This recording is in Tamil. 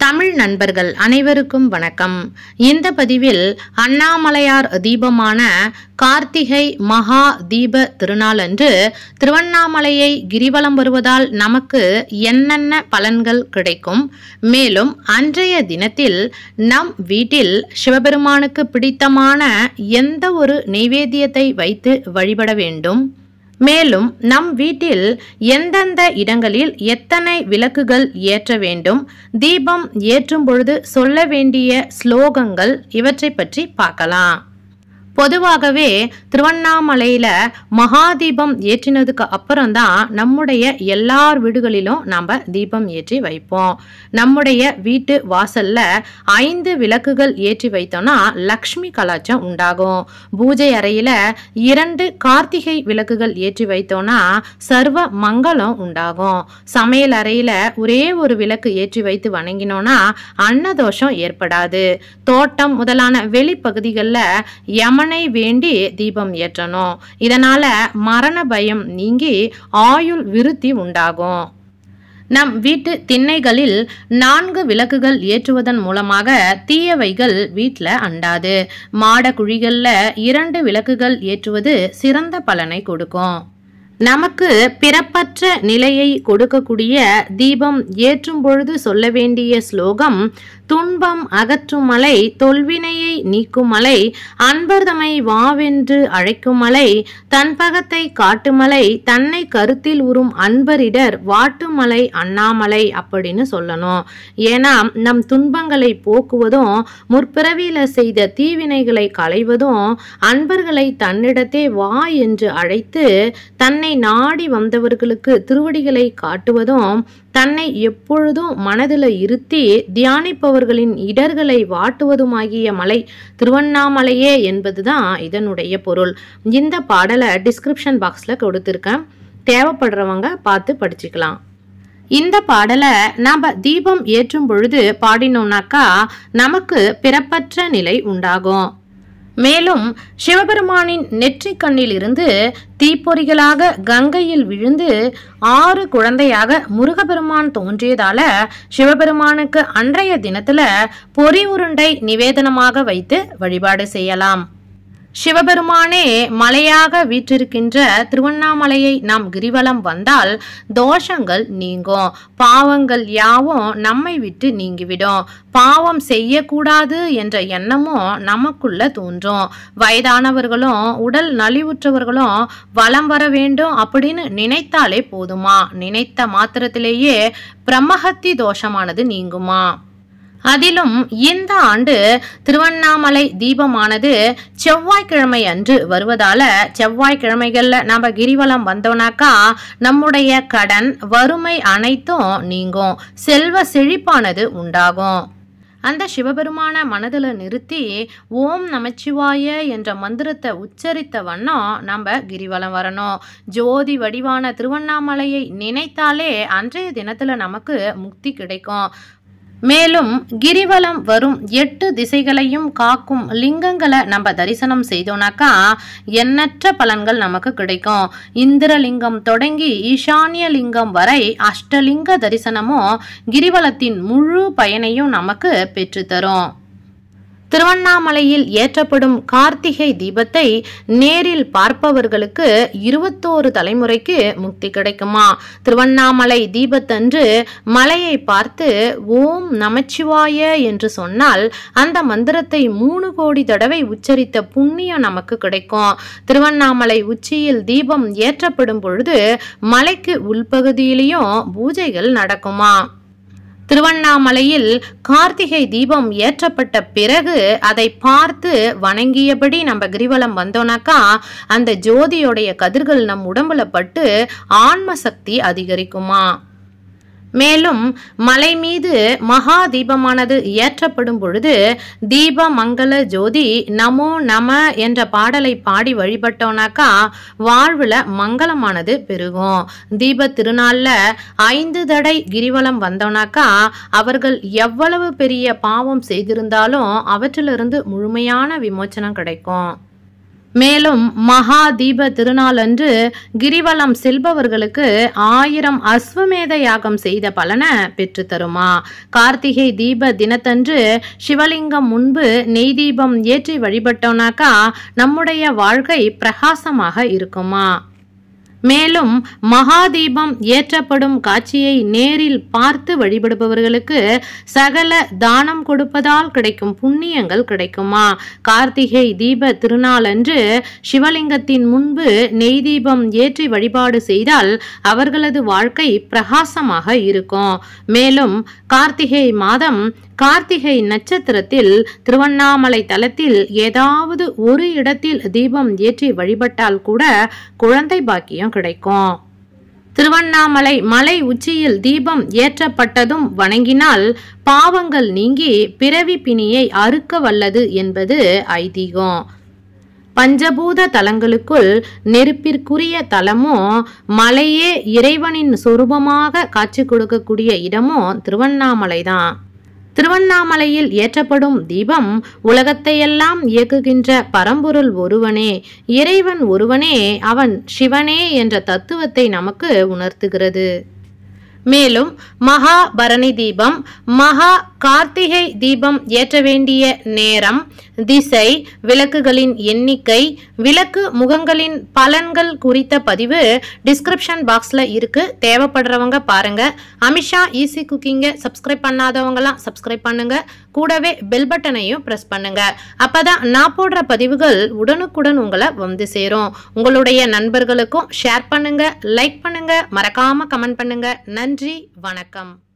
தமிழ் நண்பர்கள் அனைவருக்கும் வணக்கம் இந்த பதிவில் அண்ணாமலையார் தீபமான கார்த்திகை மகா தீப திருநாளன்று திருவண்ணாமலையை கிரிவலம் வருவதால் நமக்கு என்னென்ன பலன்கள் கிடைக்கும் மேலும் அன்றைய தினத்தில் நம் வீட்டில் சிவபெருமானுக்கு பிடித்தமான எந்த ஒரு நெய்வேத்தியத்தை வைத்து வழிபட வேண்டும் மேலும் நம் வீட்டில் எந்தெந்த இடங்களில் எத்தனை விளக்குகள் ஏற்ற வேண்டும் தீபம் ஏற்றும் பொழுது சொல்ல வேண்டிய ஸ்லோகங்கள் இவற்றை பற்றி பார்க்கலாம் பொதுவாகவே திருவண்ணாமலையில் மகாதீபம் ஏற்றினதுக்கு அப்புறம் தான் நம்முடைய எல்லார் வீடுகளிலும் நாம் தீபம் ஏற்றி வைப்போம் நம்முடைய வீட்டு வாசல்ல ஐந்து விளக்குகள் ஏற்றி வைத்தோம்னா லக்ஷ்மி கலாச்சம் உண்டாகும் பூஜை அறையில் இரண்டு கார்த்திகை விளக்குகள் ஏற்றி வைத்தோம்னா சர்வ மங்களம் உண்டாகும் சமையல் அறையில் ஒரே ஒரு விளக்கு ஏற்றி வைத்து வணங்கினோம்னா அன்னதோஷம் ஏற்படாது தோட்டம் முதலான வெளிப்பகுதிகளில் யமனை வேண்டி தீபம் ஏற்றணும் இதனால மரண பயம் நீங்கி ஆயுள் விருத்தி உண்டாகும் நம் வீட்டு திண்ணைகளில் நான்கு விளக்குகள் ஏற்றுவதன் மூலமாக தீயவைகள் வீட்டில் அண்டாது மாட குழிகளில் இரண்டு விளக்குகள் ஏற்றுவது சிறந்த பலனை கொடுக்கும் நமக்கு பிறப்பற்ற நிலையை கொடுக்கக்கூடிய தீபம் ஏற்றும் பொழுது சொல்ல வேண்டிய ஸ்லோகம் துன்பம் அகற்றும் மலை தொல்வினையை நீக்கும் மலை அன்பர்தமை வாவென்று அழைக்கும் மலை தன்பகத்தை காட்டுமலை தன்னை கருத்தில் உறும் அன்பரிடர் வாட்டுமலை அண்ணாமலை அப்படின்னு சொல்லணும் ஏன்னா நம் துன்பங்களை போக்குவதும் முற்பிறவியில செய்த தீவினைகளை களைவதும் அன்பர்களை தன்னிடத்தே வா என்று அழைத்து தன்னை நாடி வந்தவர்களுக்கு திருவடிகளை காட்டுவதும் தன்னை எப்பொழுதும் மனதில் இருத்தி தியானிப்பவர்களின் இடர்களை வாட்டுவதுமாகிய மலை திருவண்ணாமலையே என்பதுதான் இதனுடைய பொருள் இந்த பாடலை டிஸ்கிரிப்ஷன் பாக்ஸில் கொடுத்துருக்கேன் தேவைப்படுறவங்க பார்த்து படிச்சுக்கலாம் இந்த பாடலை நாம் தீபம் ஏற்றும் பொழுது பாடினோம்னாக்கா நமக்கு பிறப்பற்ற நிலை உண்டாகும் மேலும் சிவபெருமானின் நெற்றிக் கண்ணிலிருந்து தீப்பொறிகளாக கங்கையில் விழுந்து ஆறு குழந்தையாக முருகபெருமான் தோன்றியதால சிவபெருமானுக்கு அன்றைய தினத்துல பொறி உருண்டை நிவேதனமாக வைத்து வழிபாடு செய்யலாம் சிவபெருமானே மலையாக வீற்றிருக்கின்ற திருவண்ணாமலையை நாம் கிரிவலம் வந்தால் தோஷங்கள் நீங்கும் பாவங்கள் யாவும் நம்மை விட்டு நீங்கிவிடும் பாவம் செய்யக்கூடாது என்ற எண்ணமும் நமக்குள்ள தோன்றும் வயதானவர்களும் உடல் நலிவுற்றவர்களும் வலம் வர வேண்டும் அப்படின்னு நினைத்தாலே போதுமா நினைத்த மாத்திரத்திலேயே பிரம்மஹத்தி தோஷமானது நீங்குமா அதிலும் இந்த ஆண்டு திருவண்ணாமலை தீபமானது செவ்வாய்க்கிழமை அன்று வருவதால செவ்வாய்க்கிழமைகள்ல நம்ம கிரிவலம் வந்தோம்னாக்கா நம்முடைய கடன் வறுமை அனைத்தும் நீங்கும் செல்வ செழிப்பானது உண்டாகும் அந்த சிவபெருமான மனதில் நிறுத்தி ஓம் நமச்சிவாய என்ற மந்திரத்தை உச்சரித்த வண்ணம் நம்ம கிரிவலம் வரணும் ஜோதி வடிவான திருவண்ணாமலையை நினைத்தாலே அன்றைய தினத்தில் நமக்கு முக்தி கிடைக்கும் மேலும் கிரிவலம் வரும் எட்டு திசைகளையும் காக்கும் லிங்கங்களை நம்ம தரிசனம் செய்தோம்னாக்கா எண்ணற்ற பலன்கள் நமக்கு கிடைக்கும் இந்திரலிங்கம் தொடங்கி ஈசானிய லிங்கம் வரை அஷ்டலிங்க தரிசனமும் கிரிவலத்தின் முழு பயனையும் நமக்கு பெற்றுத்தரும் திருவண்ணாமலையில் ஏற்றப்படும் கார்த்திகை தீபத்தை நேரில் பார்ப்பவர்களுக்கு இருபத்தோரு தலைமுறைக்கு முக்தி கிடைக்குமா திருவண்ணாமலை தீபத்தன்று மலையை பார்த்து ஓம் நமச்சிவாய என்று சொன்னால் அந்த மந்திரத்தை மூணு கோடி தடவை உச்சரித்த புண்ணியம் நமக்கு கிடைக்கும் திருவண்ணாமலை உச்சியில் தீபம் ஏற்றப்படும் பொழுது மலைக்கு உள்பகுதியிலையும் பூஜைகள் நடக்குமா திருவண்ணாமலையில் கார்த்திகை தீபம் ஏற்றப்பட்ட பிறகு அதை பார்த்து வணங்கியபடி நம்ம கிரிவலம் வந்தோம்னாக்கா அந்த ஜோதியோடைய கதிர்கள் நம் உடம்புல பட்டு ஆன்ம சக்தி அதிகரிக்குமா மேலும் மலை மீது மகா தீபமானது ஏற்றப்படும் பொழுது தீப மங்கள ஜோதி நமோ நம என்ற பாடலை பாடி வழிபட்டோம்னாக்கா வாழ்வில் மங்களமானது பெருகும் தீப திருநாளில் ஐந்து தடை கிரிவலம் வந்தோம்னாக்கா அவர்கள் எவ்வளவு பெரிய பாவம் செய்திருந்தாலும் அவற்றிலிருந்து முழுமையான விமோச்சனம் கிடைக்கும் மேலும் மகா தீப திருநாள் அன்று கிரிவலம் செல்பவர்களுக்கு ஆயிரம் அஸ்வமேத யாகம் செய்த பலனை பெற்று தருமா கார்த்திகை தீப தினத்தன்று சிவலிங்கம் முன்பு நெய் தீபம் ஏற்றி வழிபட்டோம்னாக்கா நம்முடைய வாழ்க்கை பிரகாசமாக இருக்குமா மேலும் மகாதீபம் ஏற்றப்படும் காட்சியை நேரில் பார்த்து வழிபடுபவர்களுக்கு சகல தானம் கொடுப்பதால் கிடைக்கும் புண்ணியங்கள் கிடைக்குமா கார்த்திகை தீப திருநாளன்று சிவலிங்கத்தின் முன்பு நெய் தீபம் ஏற்றி வழிபாடு செய்தால் அவர்களது வாழ்க்கை பிரகாசமாக இருக்கும் மேலும் கார்த்திகை மாதம் கார்த்திகை நட்சத்திரத்தில் திருவண்ணாமலை தலத்தில் ஏதாவது ஒரு இடத்தில் தீபம் ஏற்றி வழிபட்டால் கூட குழந்தை பாக்கியம் கிடைக்கும் திருவண்ணாமலை மலை உச்சியில் தீபம் ஏற்றப்பட்டதும் வணங்கினால் பாவங்கள் நீங்கி பிறவி பிணியை அறுக்க வல்லது என்பது ஐதீகம் பஞ்சபூத தலங்களுக்குள் நெருப்பிற்குரிய தலமும் மலையே இறைவனின் சொரூபமாக காட்சி கொடுக்கக்கூடிய இடமும் திருவண்ணாமலை தான் திருவண்ணாமலையில் ஏற்றப்படும் தீபம் உலகத்தையெல்லாம் இயக்குகின்ற பரம்பொருள் ஒருவனே இறைவன் ஒருவனே அவன் சிவனே என்ற தத்துவத்தை நமக்கு உணர்த்துகிறது மேலும் மகா பரணி தீபம் மகா கார்த்திகை தீபம் ஏற்ற வேண்டிய நேரம் திசை விளக்குகளின் எண்ணிக்கை விளக்கு முகங்களின் பலன்கள் குறித்த பதிவு டிஸ்கிரிப்ஷன் பாக்ஸில் இருக்கு தேவைப்படுறவங்க பாருங்க அமிஷா ஈஸி குக்கிங்கை சப்ஸ்கிரைப் பண்ணாதவங்களாம் சப்ஸ்கிரைப் பண்ணுங்க கூடவே பெல் பட்டனையும் ப்ரெஸ் பண்ணுங்க அப்பதான் நான் போடுற பதிவுகள் உடனுக்குடன் உங்களை வந்து சேரும் உங்களுடைய நண்பர்களுக்கும் ஷேர் பண்ணுங்க லைக் பண்ணுங்க மறக்காம கமெண்ட் பண்ணுங்க நன்றி வணக்கம்